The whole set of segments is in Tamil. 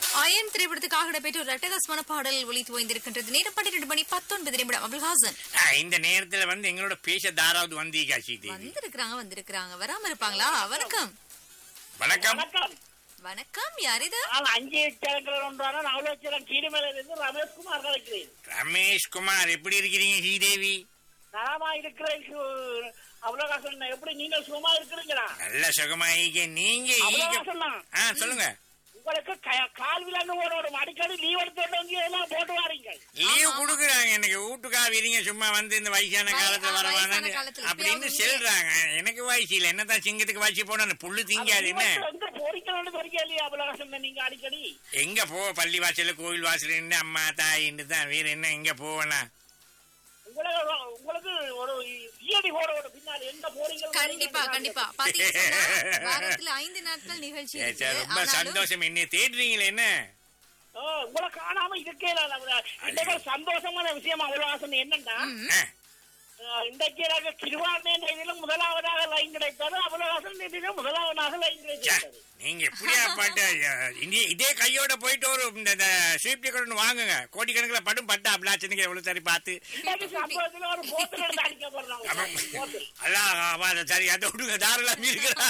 அயன் திரைப்படத்துக்காக இடம்பெற்ற ஒரு அட்டகாசமான பாடல் ஒலித்து ஓய்ந்திருக்கின்றது நேரம் பன்னிரண்டு மணி பத்தொன்பது நிமிடம் அபுல்ஹாசன் ஆ, இந்த நேரத்துல வந்து எங்களோட பேச தாராவது வந்தீங்க சீதேவி வந்திருக்கிறாங்க வந்திருக்கிறாங்க வராம இருப்பாங்களா வணக்கம் வணக்கம் வணக்கம் வணக்கம் யார் இது நான் அஞ்சு கிழக்கில் ஒன்றான நவலட்சம் கீழ்மேல இருந்து ரமேஷ்குமார் கலைக்கிறேன் ரமேஷ் குமார் எப்படி இருக்கிறீங்க ஸ்ரீதேவி நலமா இருக்கிறேன் சு- அவ்வளவுகாசன் எப்படி நீங்கள் சும்மா இருக்கிறீங்களா நல்ல சுகமாயிக்க நீங்க ஈக- அவ்வளவுகாசன் தான். ஆ சொல்லுங்க உங்களுக்கு க- கால் விலங்கு ஓடும் அடிக்கடி லீவ் எடுத்து வந்து எல்லாம் போட்டு வாரீங்க லீவ் குடுக்குறாங்க எனக்கு வீட்டுக்கா வீரீங்க சும்மா வந்து இந்த வயசான வய- காலத்துல ஆ, வரவானு வயசான காலத்துல அப்படின்னு இப்பயாவது சொல்றாங்க எனக்கு வயசு இல்ல என்னதான் சிங்கத்துக்கு வயசு போன புல்லு திங்காது என்ன எங்க போறீங்கன்னு தெரியல இல்லையா அவ்வளவுகாசன் நீங்க அடிக்கடி எங்க போ பள்ளி வாசல்ல கோவில் வாசல் இருந்து அம்மா தாயின்னு தான் வேற என்ன எங்க போவேனா உங்களுக்கு உங்களுக்கு ஒரு ஈயடி போட பின்னால் எங்க போறீங்க கண்டிப்பா கண்டிப்பா பாத்தீங்கன்னா வாரத்துல ஐந்து நாட்கள் நிகழ்ச்சி ஏ, இருக்கு. சார், ரொம்ப ஆனாலும் சந்தோஷம் என்ன தேடுறீங்களே என்ன உங்களை காணாம இருக்கே இந்த சந்தோஷமான விஷயம் அவ்வளவு என்னன்னா ஆ, அஹ் இன்றைக்கு எனக்கு திருவாரூர் இதிலும் முதலாவதாக லைன் கிடைத்தது அவ்வளவு இதிலும் முதலாவதாக லைன் ச்சே, கிடைத்தது நீங்க எப்படியா பாட்டு அஹ், இந்திய- இதே கையோட போயிட்டு ஒரு இந்த ஸ்வீப் டிக்கெட் ஒன்று வாங்குங்க கோடிக்கணக்கில் படும் பட்டா அப்படிலாச்சுன்னு எவ்வளவு சரி பார்த்து இன்றைக்கு சம்பவத்தில் ஒரு போத்தல் எடுத்து அடிக்க போடுறாங்க போத்தல் அல்லாஹ் ஆமா, சரி அதை விடுங்க தாராளம் இருக்கிறா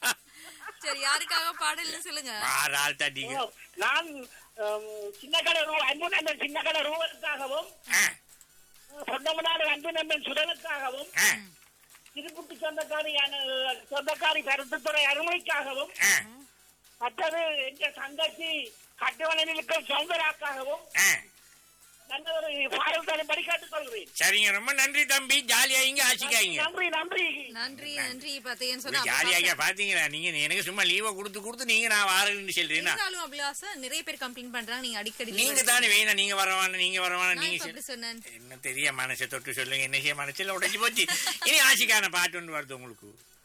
சரி யாருக்காக பாடல்னு சொல்லுங்க ஆள் தட்டிங்க நான் அம், சின்ன கடை ரூ அன்பு நண்பன் சின்ன கடை ரூவலுக்காகவும் ஆ, சொந்தமனாடு அன்பு நண்பன் சுடலுக்காகவும் ஆ, திருப்புட்டி சொந்தக்காரி அனு- சொந்தக்காரி கருத்துத்துறை அருமைக்காகவும் ஆ, மற்றது எங்க தங்கச்சி கட்டுவனிலுக்கு சௌந்தராக்காகவும் ஆ. நல்ல ஒரு பாடல் தரும் படிக்காட்டுக் கொள்கிறேன் சரிங்க ரொம்ப நன்றி தம்பி ஜாலியாயிங்க ஆசிக்காயிங்க நன்றி நன்றி நன்றி நன்றி பாத்தீங்கன்னு சொன்னா ஜாலியாக பாத்தீங்களா நீங்க எனக்கு சும்மா லீவை கொடுத்து கொடுத்து நீங்க நான் வாரேன்னு சொல்றீங்கன்னா இருந்தாலும் அபிலாசம் நிறைய பேர் கம்ப்ளைண்ட் பண்றாங்க நீங்க அடிக்கடி நீங்க தானே வேணும் நீங்க வரவான நீங்க வரவான நான் நீங்க இப்ப சொல்- அப்படி சொன்னேன் என்ன தெரிய மனசை தொட்டு சொல்லுங்க என்ன செய்ய மனசுல உடைஞ்சு போச்சு இனி ஆசிக்கான பாட்டு ஒன்று வருது உங்களுக்கு